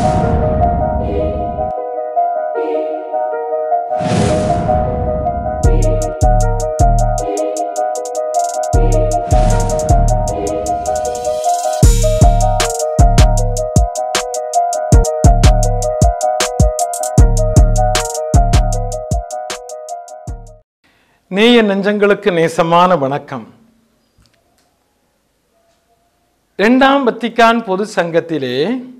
நேய நெஞ்சங்களுக்கு நேசமான வணக்கம் இரண்டாம் வத்திக்கான் பொது சங்கத்திலே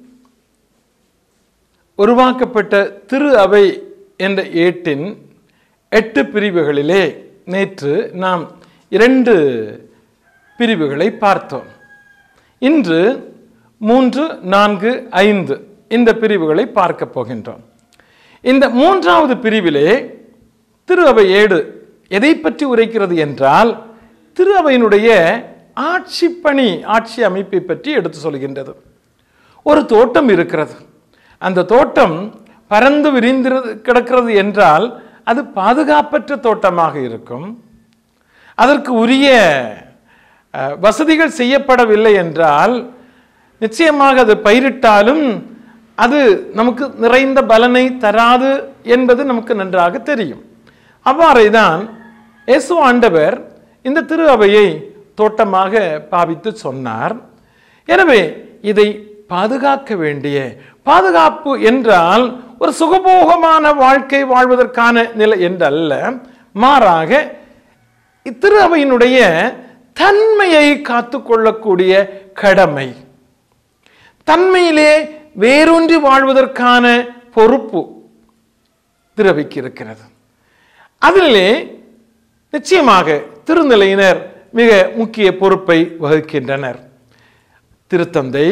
உருவாக்கப்பட்ட திரு அவை என்ற ஏட்டின் எட்டு பிரிவுகளிலே நேற்று நாம் இரண்டு பிரிவுகளை பார்த்தோம் இன்று மூன்று நான்கு ஐந்து இந்த பிரிவுகளை பார்க்க போகின்றோம் இந்த மூன்றாவது பிரிவிலே திரு அவை ஏடு எதை பற்றி உரைக்கிறது என்றால் திரு அவையினுடைய ஆட்சி பணி ஆட்சி அமைப்பை பற்றி எடுத்து சொல்கின்றது ஒரு தோட்டம் இருக்கிறது அந்த தோட்டம் பறந்து விரிந்து கிடக்கிறது என்றால் அது பாதுகாப்பற்ற தோட்டமாக இருக்கும் அதற்கு உரிய அஹ், வசதிகள் செய்யப்படவில்லை என்றால் நிச்சயமாக அது பயிரிட்டாலும் அது நமக்கு நிறைந்த பலனை தராது என்பது நமக்கு நன்றாக தெரியும் அவ்வாறே தான் இயேசு ஆண்டவர் இந்த திரு அவையை தோட்டமாக பாவித்து சொன்னார் எனவே இதை பாதுகாக்க வேண்டிய பாதுகாப்பு என்றால் ஒரு சுகபோகமான வாழ்க்கை வாழ்வதற்கான நிலை என்றல்ல மாறாக இத்திரு அவையினுடைய தன்மையை காத்துக்கொள்ளக்கூடிய கடமை தன்மையிலே வேரூன்றி வாழ்வதற்கான பொறுப்பு திரவிக்கு இருக்கிறது அதிலே நிச்சயமாக திருநிலையினர் மிக முக்கிய பொறுப்பை வகிக்கின்றனர் திருத்தந்தை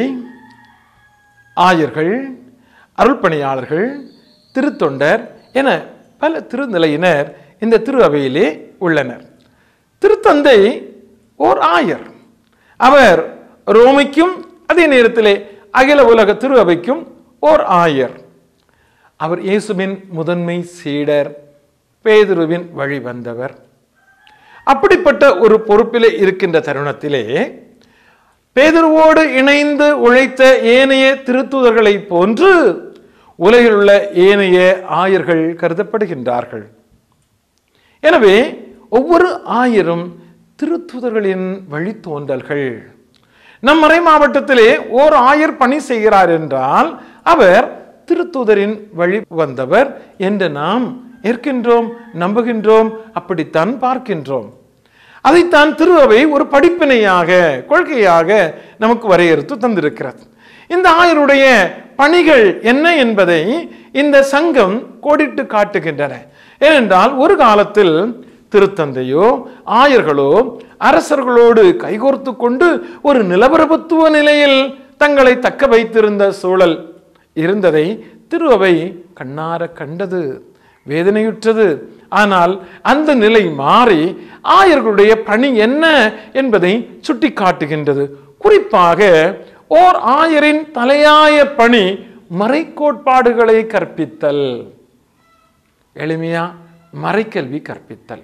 ஆயர்கள் அருள்பணியாளர்கள் திருத்தொண்டர் என பல திருநிலையினர் இந்த திரு அவையிலே உள்ளனர் திருத்தந்தை ஓர் ஆயர் அவர் ரோமைக்கும் அதே நேரத்திலே அகில உலக திரு அவைக்கும் ஓர் ஆயர் அவர் இயேசுவின் முதன்மை சீடர் பேதுருவின் வழி வந்தவர் அப்படிப்பட்ட ஒரு பொறுப்பிலே இருக்கின்ற தருணத்திலே பேதுருவோடு இணைந்து உழைத்த ஏனைய திருத்தூதர்களைப் போன்று உலகில் உள்ள ஏனைய ஆயர்கள் கருதப்படுகின்றார்கள் எனவே ஒவ்வொரு ஆயரும் திருத்துதர்களின் வழித்தோன்றல்கள் நம் மறை மாவட்டத்திலே ஓர் ஆயர் பணி செய்கிறார் என்றால் அவர் திருத்துதரின் வழி வந்தவர் என்று நாம் ஏற்கின்றோம் நம்புகின்றோம் அப்படித்தான் பார்க்கின்றோம் அதைத்தான் திரு அவை ஒரு படிப்பினையாக கொள்கையாக நமக்கு வரையறுத்து தந்திருக்கிறது இந்த ஆயருடைய பணிகள் என்ன என்பதை இந்த சங்கம் கோடிட்டு காட்டுகின்றன ஏனென்றால் ஒரு காலத்தில் திருத்தந்தையோ ஆயர்களோ அரசர்களோடு கைகோர்த்து கொண்டு ஒரு நிலவரபத்துவ நிலையில் தங்களை தக்க வைத்திருந்த சூழல் இருந்ததை திரு அவை கண்ணார கண்டது வேதனையுற்றது ஆனால் அந்த நிலை மாறி ஆயர்களுடைய பணி என்ன என்பதை சுட்டி காட்டுகின்றது குறிப்பாக ஓர் ஆயரின் தலையாய பணி மறைக்கோட்பாடுகளை கற்பித்தல் எளிமையா மறைக்கல்வி கற்பித்தல்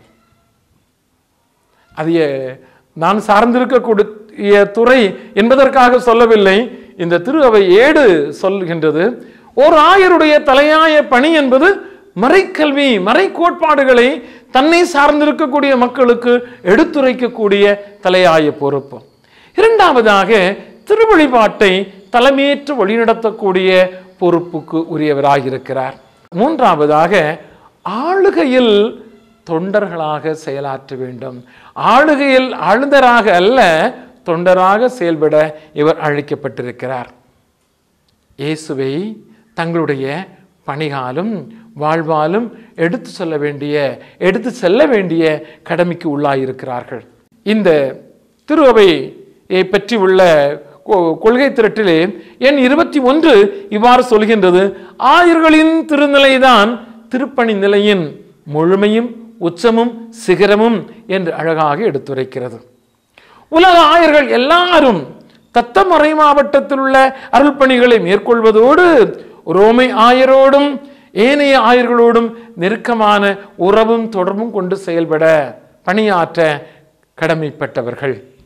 அது எ- நான் சார்ந்திருக்கக்கூடிய துறை என்பதற்காக சொல்லவில்லை இந்த திரு அவை ஏடு சொல்கின்றது ஒரு ஆயருடைய தலையாய பணி என்பது மறைக்கல்வி மறை கோட்பாடுகளை தன்னை சார்ந்திருக்கக்கூடிய மக்களுக்கு எடுத்துரைக்கக்கூடிய தலையாய பொறுப்பு இரண்டாவதாக திருவழிபாட்டை தலைமையேற்று வழிநடத்தக்கூடிய பொறுப்புக்கு உரியவராக இருக்கிறார் மூன்றாவதாக ஆளுகையில் தொண்டர்களாக செயலாற்ற வேண்டும் ஆளுகையில் ஆளுநராக அல்ல தொண்டராக செயல்பட இவர் அழைக்கப்பட்டிருக்கிறார் இயேசுவை தங்களுடைய பணிகாலும் வாழ்வாலும் எடுத்து சொல்ல வேண்டிய எடுத்து செல்ல வேண்டிய கடமைக்கு உள்ளாயிருக்கிறார்கள் இந்த திருவையை பற்றி உள்ள கொ- கொள்கை திரட்டிலே எண் இருபத்தி ஒன்று இவ்வாறு சொல்கின்றது ஆயர்களின் திருநிலைதான் திருப்பணி நிலையின் முழுமையும் உச்சமும் சிகரமும் என்று அழகாக எடுத்துரைக்கிறது உலக ஆயர்கள் எல்லாரும் தத்தமறை மாவட்டத்தில் உள்ள அருள் பணிகளை மேற்கொள்வதோடு ரோமை ஆயரோடும் ஏனைய ஆயர்களோடும் நெருக்கமான உறவும் தொடர்பும் கொண்டு செயல்பட பணியாற்ற கடமைப்பட்டவர்கள்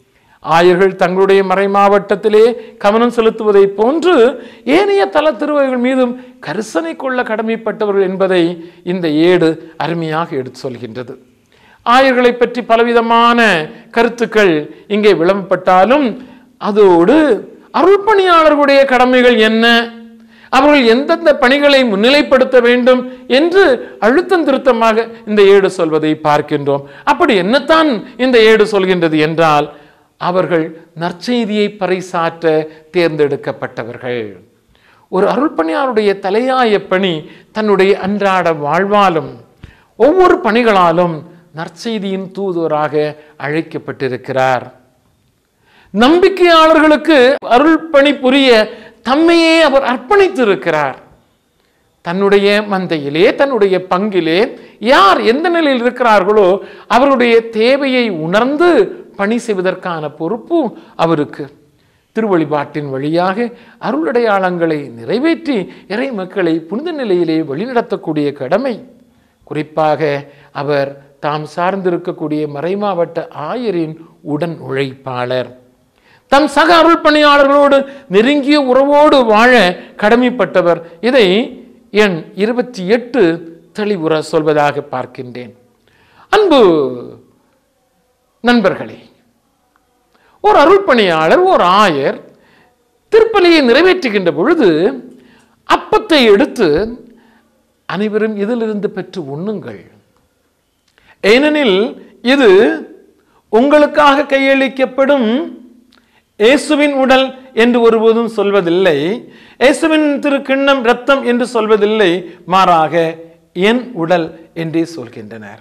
ஆயர்கள் தங்களுடைய மறை மாவட்டத்திலே கவனம் செலுத்துவதை போன்று ஏனைய தல திருவைகள் மீதும் கரிசனை கொள்ள கடமைப்பட்டவர்கள் என்பதை இந்த ஏடு அருமையாக எடுத்து சொல்கின்றது ஆயர்களை பற்றி பலவிதமான கருத்துக்கள் இங்கே விளம்பப்பட்டாலும் அதோடு அருள்பணியாளர்களுடைய கடமைகள் என்ன அவர்கள் எந்தெந்த பணிகளை முன்னிலைப்படுத்த வேண்டும் என்று அழுத்தம் திருத்தமாக இந்த ஏடு சொல்வதை பார்க்கின்றோம் அப்படி என்னத்தான் இந்த ஏடு சொல்கின்றது என்றால் அவர்கள் நற்செய்தியை பறைசாற்ற தேர்ந்தெடுக்கப்பட்டவர்கள் ஒரு அருள்பணியாருடைய தலையாய பணி தன்னுடைய அன்றாட வாழ்வாலும் ஒவ்வொரு பணிகளாலும் நற்செய்தியின் தூதுவராக அழைக்கப்பட்டிருக்கிறார் நம்பிக்கையாளர்களுக்கு அருள் பணி புரிய தம்மையே அவர் அர்ப்பணித்திருக்கிறார் தன்னுடைய மந்தையிலே தன்னுடைய பங்கிலே யார் எந்த நிலையில் இருக்கிறார்களோ அவருடைய தேவையை உணர்ந்து பணி செய்வதற்கான பொறுப்பு அவருக்கு திருவழிபாட்டின் வழியாக அருளடையாளங்களை நிறைவேற்றி இறை மக்களை புனித நிலையிலே வழிநடத்தக்கூடிய கடமை குறிப்பாக அவர் தாம் சார்ந்திருக்கக்கூடிய மறைமாவட்ட ஆயரின் உடன் உழைப்பாளர் தம் சக அருள் பணியாளர்களோடு நெருங்கிய உறவோடு வாழ கடமைப்பட்டவர் இதை எண் இருபத்தி எட்டு தெளிவுற சொல்வதாக பார்க்கின்றேன் அன்பு நண்பர்களே ஒரு அருள்பணியாளர் ஒரு ஆயர் திருப்பலியை நிறைவேற்றுகின்ற பொழுது அப்பத்தை எடுத்து அனைவரும் இதிலிருந்து பெற்று உண்ணுங்கள் ஏனெனில் இது உங்களுக்காக கையளிக்கப்படும் இயேசுவின் உடல் என்று ஒருபோதும் சொல்வதில்லை இயேசுவின் திரு கிண்ணம் ரத்தம் என்று சொல்வதில்லை மாறாக என் உடல் என்றே சொல்கின்றனர்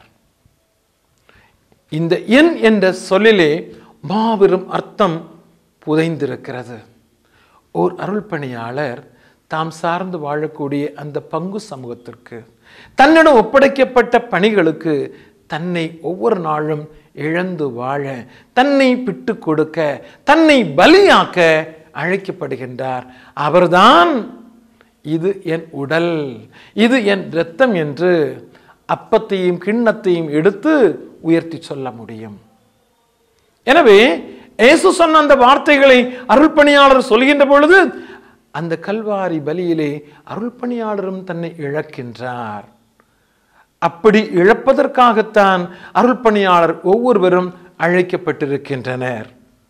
இந்த என் என்ற சொல்லிலே மாபெரும் அர்த்தம் புதைந்திருக்கிறது ஓர் அருள் பணியாளர் தாம் சார்ந்து வாழக்கூடிய அந்த பங்கு சமூகத்திற்கு தன்னிடம் ஒப்படைக்கப்பட்ட பணிகளுக்கு தன்னை ஒவ்வொரு நாளும் இழந்து வாழ தன்னை பிட்டு கொடுக்க தன்னை பலியாக்க அழைக்கப்படுகின்றார் அவர்தான் இது என் உடல் இது என் இரத்தம் என்று அப்பத்தையும் கிண்ணத்தையும் எடுத்து உயர்த்தி சொல்ல முடியும் எனவே இயேசு சொன்ன அந்த வார்த்தைகளை அருள்பணியாளர் சொல்கின்ற பொழுது அந்த கல்வாரி பலியிலே அருள்பணியாளரும் தன்னை இழக்கின்றார் அப்படி இழப்பதற்காகத்தான் அருள்பணியாளர் ஒவ்வொருவரும் அழைக்கப்பட்டிருக்கின்றனர்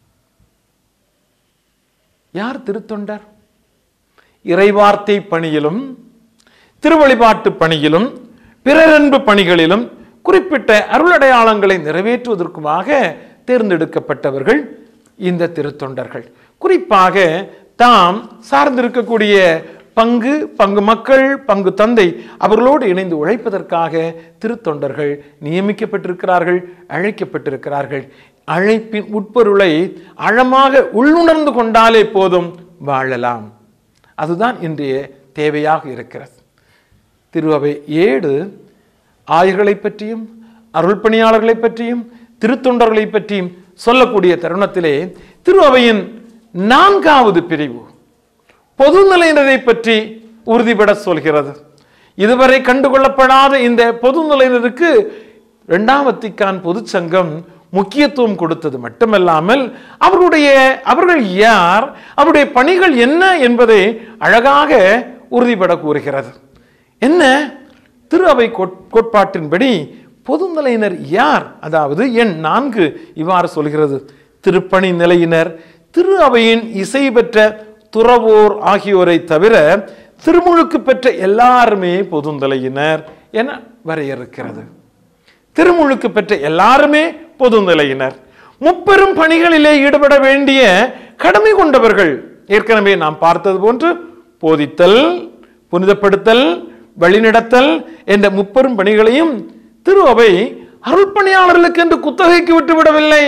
யார் திருத்தொண்டர் இறைவார்த்தை பணியிலும் திருவழிபாட்டு பணியிலும் பிறரன்பு பணிகளிலும் குறிப்பிட்ட அருளடையாளங்களை நிறைவேற்றுவதற்குமாக தேர்ந்தெடுக்கப்பட்டவர்கள் இந்த திருத்தொண்டர்கள் குறிப்பாக தாம் சார்ந்திருக்கக்கூடிய பங்கு பங்கு மக்கள் பங்கு தந்தை அவர்களோடு இணைந்து உழைப்பதற்காக திருத்தொண்டர்கள் நியமிக்கப்பட்டிருக்கிறார்கள் அழைக்கப்பட்டிருக்கிறார்கள் அழைப்பின் உட்பொருளை ஆழமாக உள்ளுணர்ந்து கொண்டாலே போதும் வாழலாம் அதுதான் இன்றைய தேவையாக இருக்கிறது திருவவை ஏடு ஆயர்களை பற்றியும் அருள்பணியாளர்களை பற்றியும் திருத்தொண்டர்களை பற்றியும் சொல்லக்கூடிய தருணத்திலே திருவவையின் நான்காவது பிரிவு பொதுநிலையினரை பற்றி உறுதிபட சொல்கிறது இதுவரை கண்டுகொள்ளப்படாத இந்த பொதுநிலையினருக்கு இரண்டாம் வத்திக்கான் பொதுச்சங்கம் முக்கியத்துவம் கொடுத்தது மட்டுமல்லாமல் அவருடைய அவர்கள் யார் அவருடைய பணிகள் என்ன என்பதை அழகாக உறுதிபட கூறுகிறது என்ன திரு அவை கோட்பாட்டின்படி பொதுநிலையினர் யார் அதாவது எண் நான்கு இவ்வாறு சொல்கிறது திருப்பணி நிலையினர் திரு அவையின் இசை பெற்ற துறவோர் ஆகியோரை தவிர திருமுழுக்கு பெற்ற எல்லாருமே பொதுநிலையினர் என வரையறுக்கிறது திருமுழுக்கு பெற்ற எல்லாருமே பொதுநிலையினர் முப்பெரும் பணிகளிலே ஈடுபட வேண்டிய கடமை கொண்டவர்கள் ஏற்கனவே நாம் பார்த்தது போன்று போதித்தல் புனிதப்படுத்தல் வழிநடத்தல் என்ற முப்பெரும் பணிகளையும் திரு அவை அருள்பணியாளர்களுக்கு என்று குத்தகைக்கு விட்டுவிடவில்லை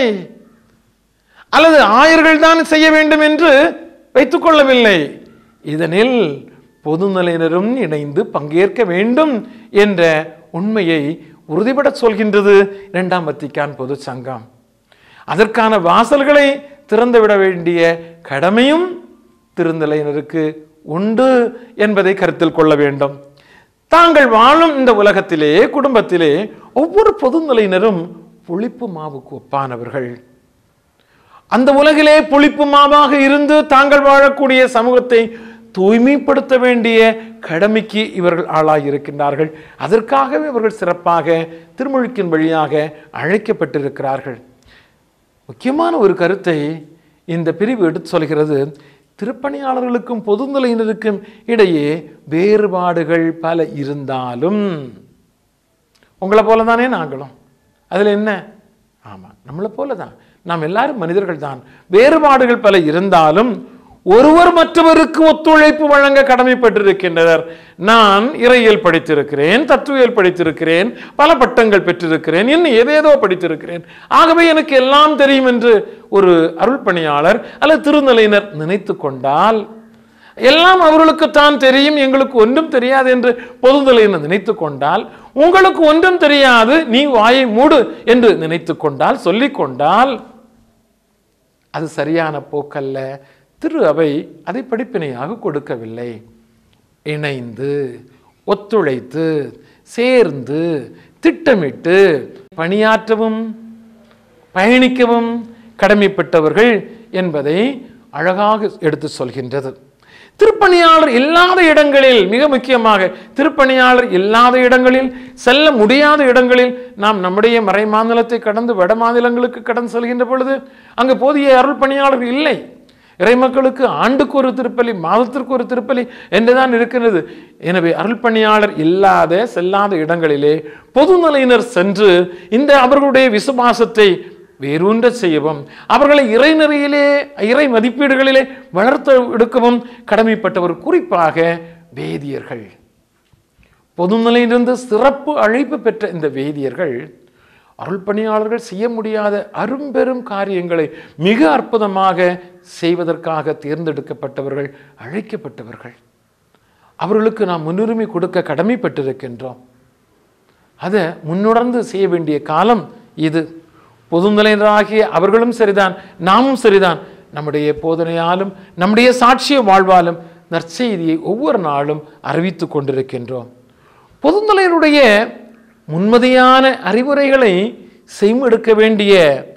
அல்லது ஆயர்கள் தான் செய்ய வேண்டும் என்று வைத்துக் கொள்ளவில்லை இதனில் பொதுநிலையினரும் இணைந்து பங்கேற்க வேண்டும் என்ற உண்மையை உறுதிபட சொல்கின்றது இரண்டாம் வத்திக்கான் பொது சங்கம் அதற்கான வாசல்களை திறந்துவிட வேண்டிய கடமையும் திருநிலையினருக்கு உண்டு என்பதை கருத்தில் கொள்ள வேண்டும் தாங்கள் வாழும் இந்த உலகத்திலே குடும்பத்திலே ஒவ்வொரு பொதுநிலையினரும் புளிப்பு மாவுக்கு ஒப்பானவர்கள் அந்த உலகிலே புளிப்பு மாவாக இருந்து தாங்கள் வாழக்கூடிய சமூகத்தை தூய்மைப்படுத்த வேண்டிய கடமைக்கு இவர்கள் ஆளாகியிருக்கின்றார்கள் அதற்காகவே இவர்கள் சிறப்பாக திருமொழிக்கின் வழியாக அழைக்கப்பட்டிருக்கிறார்கள் முக்கியமான ஒரு கருத்தை இந்த பிரிவு எடுத்து சொல்கிறது திருப்பணியாளர்களுக்கும் பொதுநிலையினருக்கும் இடையே வேறுபாடுகள் பல இருந்தாலும் உங்களை போல தானே நாங்களும் அதில் என்ன ஆமாம் நம்மளை போல தான் நாம் எல்லாரும் மனிதர்கள் தான் வேறுபாடுகள் பல இருந்தாலும் ஒருவர் மற்றவருக்கு ஒத்துழைப்பு வழங்க கடமைப்பட்டிருக்கின்றனர் நான் இறையியல் படித்திருக்கிறேன் தத்துவியல் படித்திருக்கிறேன் பல பட்டங்கள் பெற்றிருக்கிறேன் இன்னும் ஏதேதோ படித்திருக்கிறேன் ஆகவே எனக்கு எல்லாம் தெரியும் என்று ஒரு அருள் பணியாளர் அல்லது திருநிலையினர் நினைத்து கொண்டால் எல்லாம் அவர்களுக்குத்தான் தெரியும் எங்களுக்கு ஒன்றும் தெரியாது என்று பொதுநிலையினர் நினைத்து கொண்டால் உங்களுக்கு ஒன்றும் தெரியாது நீ வாயை மூடு என்று நினைத்து கொண்டால் சொல்லிக் கொண்டால் அது சரியான போக்கல்ல திரு அவை அதை படிப்பினையாக கொடுக்கவில்லை இணைந்து ஒத்துழைத்து சேர்ந்து திட்டமிட்டு பணியாற்றவும் பயணிக்கவும் கடமைப்பட்டவர்கள் என்பதை அழகாக எடுத்து சொல்கின்றது திருப்பணியாளர் இல்லாத இடங்களில் மிக முக்கியமாக திருப்பணியாளர் இல்லாத இடங்களில் செல்ல முடியாத இடங்களில் நாம் நம்முடைய மறை மாநிலத்தை கடந்து வட மாநிலங்களுக்கு கடந்து செல்கின்ற பொழுது அங்கு போதிய அருள் பணியாளர் இல்லை இறைமக்களுக்கு ஆண்டுக்கு ஒரு திருப்பலி மாதத்திற்கு ஒரு திருப்பலி என்றுதான் இருக்கிறது எனவே அருள் பணியாளர் இல்லாத செல்லாத இடங்களிலே பொதுநிலையினர் சென்று இந்த அவர்களுடைய விசுவாசத்தை வேரூன்ற செய்யவும் அவர்களை இறைநெறியிலே இறை மதிப்பீடுகளிலே வளர்த்து எடுக்கவும் கடமைப்பட்டவர் குறிப்பாக வேதியர்கள் பொதுநிலையிலிருந்து சிறப்பு அழைப்பு பெற்ற இந்த வேதியர்கள் அருள் பணியாளர்கள் செய்ய முடியாத அரும்பெரும் காரியங்களை மிக அற்புதமாக செய்வதற்காக தேர்ந்தெடுக்கப்பட்டவர்கள் அழைக்கப்பட்டவர்கள் அவர்களுக்கு நாம் முன்னுரிமை கொடுக்க கடமைப்பட்டிருக்கின்றோம் அதை முன்னுணர்ந்து செய்ய வேண்டிய காலம் இது பொதுநிலையினராகிய அவர்களும் சரிதான் நாமும் சரிதான் நம்முடைய போதனையாலும் நம்முடைய சாட்சிய வாழ்வாலும் நற்செய்தியை ஒவ்வொரு நாளும் அறிவித்துக் கொண்டிருக்கின்றோம் பொதுநிலையினுடைய முன்மதியான அறிவுரைகளை செய்மெடுக்க வேண்டிய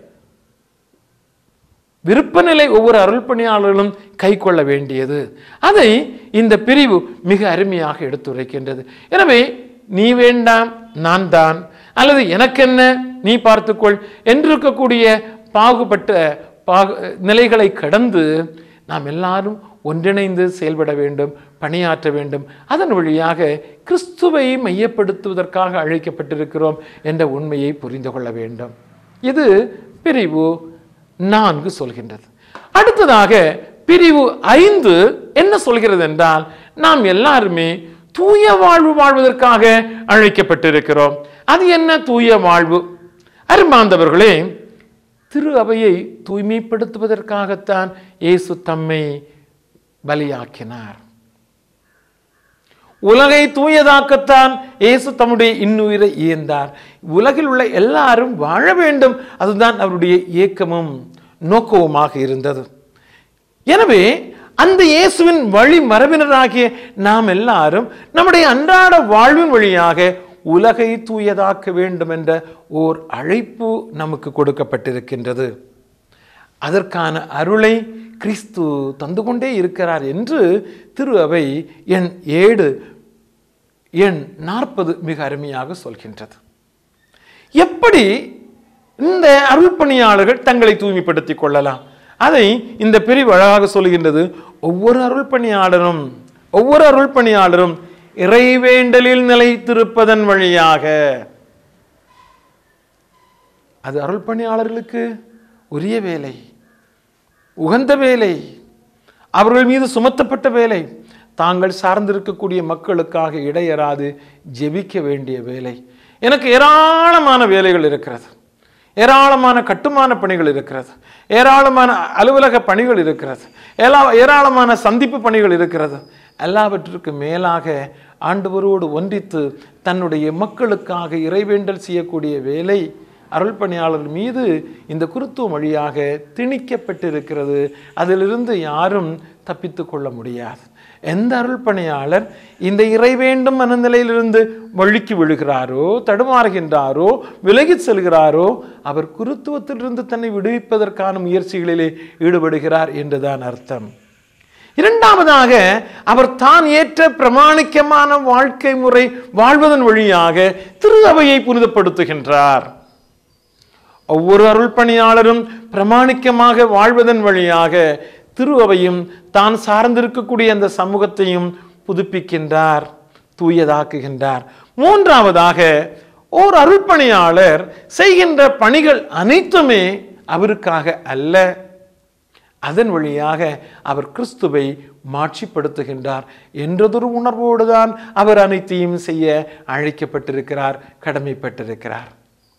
விருப்பநிலை ஒவ்வொரு அருள் பணியாளர்களும் கை கொள்ள வேண்டியது அதை இந்த பிரிவு மிக அருமையாக எடுத்துரைக்கின்றது எனவே நீ வேண்டாம் நான் தான் அல்லது எனக்கென்ன நீ பார்த்துக்கொள் என்றிருக்கக்கூடிய பாகுபட்ட பாகு நிலைகளை கடந்து நாம் எல்லாரும் ஒன்றிணைந்து செயல்பட வேண்டும் பணியாற்ற வேண்டும் அதன் வழியாக கிறிஸ்துவை மையப்படுத்துவதற்காக அழைக்கப்பட்டிருக்கிறோம் என்ற உண்மையை புரிந்து கொள்ள வேண்டும் இது பிரிவு நான்கு சொல்கின்றது அடுத்ததாக பிரிவு ஐந்து என்ன சொல்கிறது என்றால் நாம் எல்லாருமே தூய வாழ்வு வாழ்வதற்காக அழைக்கப்பட்டிருக்கிறோம் அது என்ன தூய வாழ்வு அருமாந்தவர்களே திரு அவையை தூய்மைப்படுத்துவதற்காகத்தான் இயேசு தம்மை பலியாக்கினார் உலகை தூயதாக்கத்தான் இயேசு தம்முடைய இன்னுயிரை ஈந்தார் உலகில் உள்ள எல்லாரும் வாழ வேண்டும் அதுதான் அவருடைய இயக்கமும் நோக்கவுமாக இருந்தது எனவே அந்த இயேசுவின் வழி மரபினராகிய நாம் எல்லாரும் நம்முடைய அன்றாட வாழ்வின் வழியாக உலகை தூயதாக்க வேண்டும் என்ற ஓர் அழைப்பு நமக்கு கொடுக்கப்பட்டிருக்கின்றது அதற்கான அருளை கிறிஸ்து தந்து கொண்டே இருக்கிறார் என்று திரு அவை எண் ஏழு எண் நாற்பது மிக அருமையாக சொல்கின்றது எப்படி இந்த அருள் பணியாளர்கள் தங்களை தூய்மைப்படுத்திக் கொள்ளலாம் அதை இந்த பிரிவு அழகாக சொல்கின்றது ஒவ்வொரு அருள் பணியாளரும் ஒவ்வொரு அருள் பணியாளரும் இறைவேண்டலில் நிலைத்திருப்பதன் வழியாக அது அருள் பணியாளர்களுக்கு உரிய வேலை உகந்த வேலை அவர்கள் மீது சுமத்தப்பட்ட வேலை தாங்கள் சார்ந்திருக்கக்கூடிய மக்களுக்காக இடையறாது ஜெபிக்க வேண்டிய வேலை எனக்கு ஏராளமான வேலைகள் இருக்கிறது ஏராளமான கட்டுமான பணிகள் இருக்கிறது ஏராளமான அலுவலக பணிகள் இருக்கிறது ஏலா ஏராளமான சந்திப்பு பணிகள் இருக்கிறது எல்லாவற்றிற்கு மேலாக ஆண்டவரோடு ஒன்றித்து தன்னுடைய மக்களுக்காக இறைவேண்டல் செய்யக்கூடிய வேலை அருள் பணியாளர் மீது இந்த குருத்துவம் வழியாக திணிக்கப்பட்டிருக்கிறது அதிலிருந்து யாரும் தப்பித்து கொள்ள முடியாது எந்த அருள் பணியாளர் இந்த இறை வேண்டும் மனநிலையிலிருந்து வழுக்கி விழுகிறாரோ தடுமாறுகின்றாரோ விலகிச் செல்கிறாரோ அவர் குருத்துவத்திலிருந்து தன்னை விடுவிப்பதற்கான முயற்சிகளிலே ஈடுபடுகிறார் என்றுதான் அர்த்தம் இரண்டாவதாக அவர் தான் ஏற்ற பிரமாணிக்கமான வாழ்க்கை முறை வாழ்வதன் வழியாக திரு அவையை புனிதப்படுத்துகின்றார் ஒவ்வொரு அருள் பணியாளரும் பிரமாணிக்கமாக வாழ்வதன் வழியாக திரு அவையும் தான் சார்ந்திருக்கக்கூடிய அந்த சமூகத்தையும் புதுப்பிக்கின்றார் தூயதாக்குகின்றார் மூன்றாவதாக ஓர் அருள் பணியாளர் செய்கின்ற பணிகள் அனைத்துமே அவருக்காக அல்ல அதன் வழியாக அவர் கிறிஸ்துவை மாட்சிப்படுத்துகின்றார் என்றதொரு உணர்வோடு தான் அவர் அனைத்தையும் செய்ய அழைக்கப்பட்டிருக்கிறார் கடமைப்பட்டிருக்கிறார்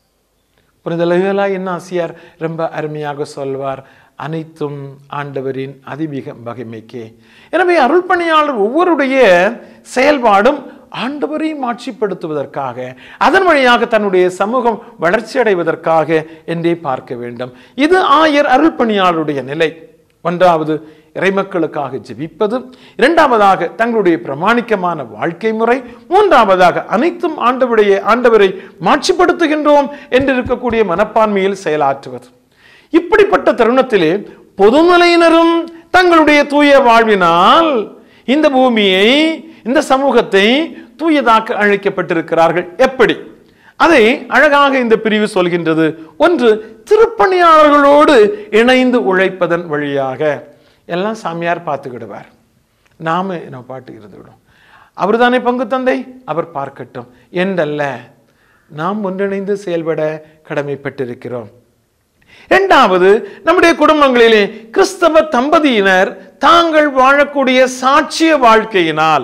புனித லயோலா என்ன ஆசியார் ரொம்ப அருமையாக சொல்வார் அனைத்தும் ஆண்டவரின் அதிமிக மகிமைக்கே எனவே அருள் பணியாளர் ஒவ்வொருடைய செயல்பாடும் ஆண்டவரை மாட்சிப்படுத்துவதற்காக அதன் வழியாக தன்னுடைய சமூகம் வளர்ச்சி அடைவதற்காக என்றே பார்க்க வேண்டும் இது ஆயர் அருள் பணியாளருடைய நிலை ஒன்றாவது இறைமக்களுக்காக ஜெபிப்பது இரண்டாவதாக தங்களுடைய பிரமாணிக்கமான வாழ்க்கை முறை மூன்றாவதாக அனைத்தும் ஆண்டவருடைய ஆண்டவரை மாட்சிப்படுத்துகின்றோம் என்று இருக்கக்கூடிய மனப்பான்மையில் செயலாற்றுவது இப்படிப்பட்ட தருணத்திலே பொதுநிலையினரும் தங்களுடைய தூய வாழ்வினால் இந்த பூமியை இந்த சமூகத்தை தூயதாக்க அழைக்கப்பட்டிருக்கிறார்கள் எப்படி அதை அழகாக இந்த பிரிவு சொல்கின்றது ஒன்று திருப்பணியாளர்களோடு இணைந்து உழைப்பதன் வழியாக எல்லாம் சாமியார் பார்த்துக்கிடுவார் நாம நம்ம பாட்டு இருந்துவிடும் அவர் தானே பங்கு தந்தை அவர் பார்க்கட்டும் என்றல்ல நாம் ஒன்றிணைந்து செயல்பட கடமைப்பட்டிருக்கிறோம் இரண்டாவது நம்முடைய குடும்பங்களிலே கிறிஸ்தவ தம்பதியினர் தாங்கள் வாழக்கூடிய சாட்சிய வாழ்க்கையினால்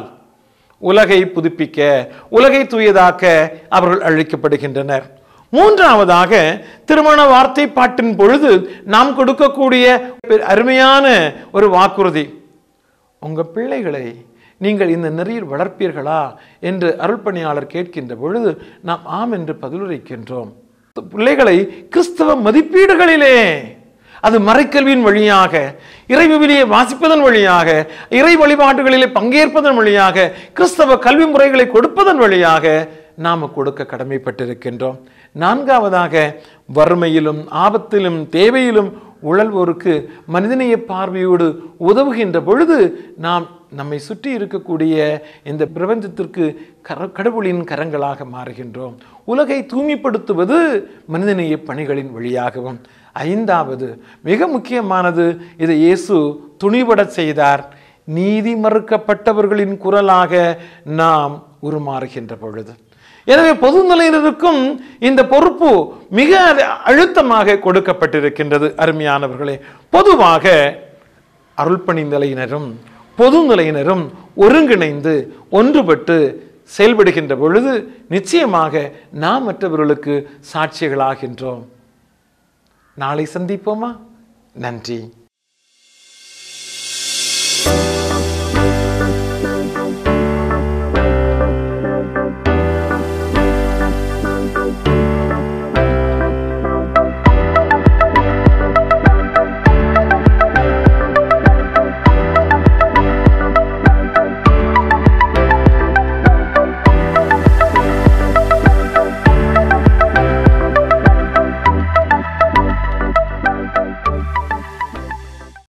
உலகை புதுப்பிக்க உலகை தூயதாக்க அவர்கள் அழைக்கப்படுகின்றனர் மூன்றாவதாக திருமண வார்த்தை பாட்டின் பொழுது நாம் கொடுக்கக்கூடிய அருமையான ஒரு வாக்குறுதி உங்க பிள்ளைகளை நீங்கள் இந்த நெறியில் வளர்ப்பீர்களா என்று அருள்பணியாளர் கேட்கின்ற பொழுது நாம் ஆம் என்று பதிலுரைக்கின்றோம் பிள்ளைகளை கிறிஸ்தவ மதிப்பீடுகளிலே அது மறைக்கல்வியின் வழியாக இறை விவிலியை வாசிப்பதன் வழியாக இறை வழிபாடுகளிலே பங்கேற்பதன் வழியாக கிறிஸ்தவ கல்வி முறைகளை கொடுப்பதன் வழியாக நாம கொடுக்க கடமைப்பட்டிருக்கின்றோம் நான்காவதாக வறுமையிலும் ஆபத்திலும் தேவையிலும் உழல்வோருக்கு மனிதநேய பார்வையோடு உதவுகின்ற பொழுது நாம் நம்மை சுற்றி இருக்கக்கூடிய இந்த பிரபஞ்சத்திற்கு கர கடவுளின் கரங்களாக மாறுகின்றோம் உலகை தூய்மைப்படுத்துவது மனிதநேய பணிகளின் வழியாகவும் ஐந்தாவது மிக முக்கியமானது இதை இயேசு துணிபடச் செய்தார் நீதி மறுக்கப்பட்டவர்களின் குரலாக நாம் உருமாறுகின்ற பொழுது எனவே பொதுநிலையினருக்கும் இந்த பொறுப்பு மிக அழுத்தமாக கொடுக்கப்பட்டிருக்கின்றது அருமையானவர்களே பொதுவாக அருள்பணி நிலையினரும் பொது நிலையினரும் ஒருங்கிணைந்து ஒன்றுபட்டு செயல்படுகின்ற பொழுது நிச்சயமாக நாம் மற்றவர்களுக்கு சாட்சிகளாகின்றோம் நாளை சந்திப்போமா நன்றி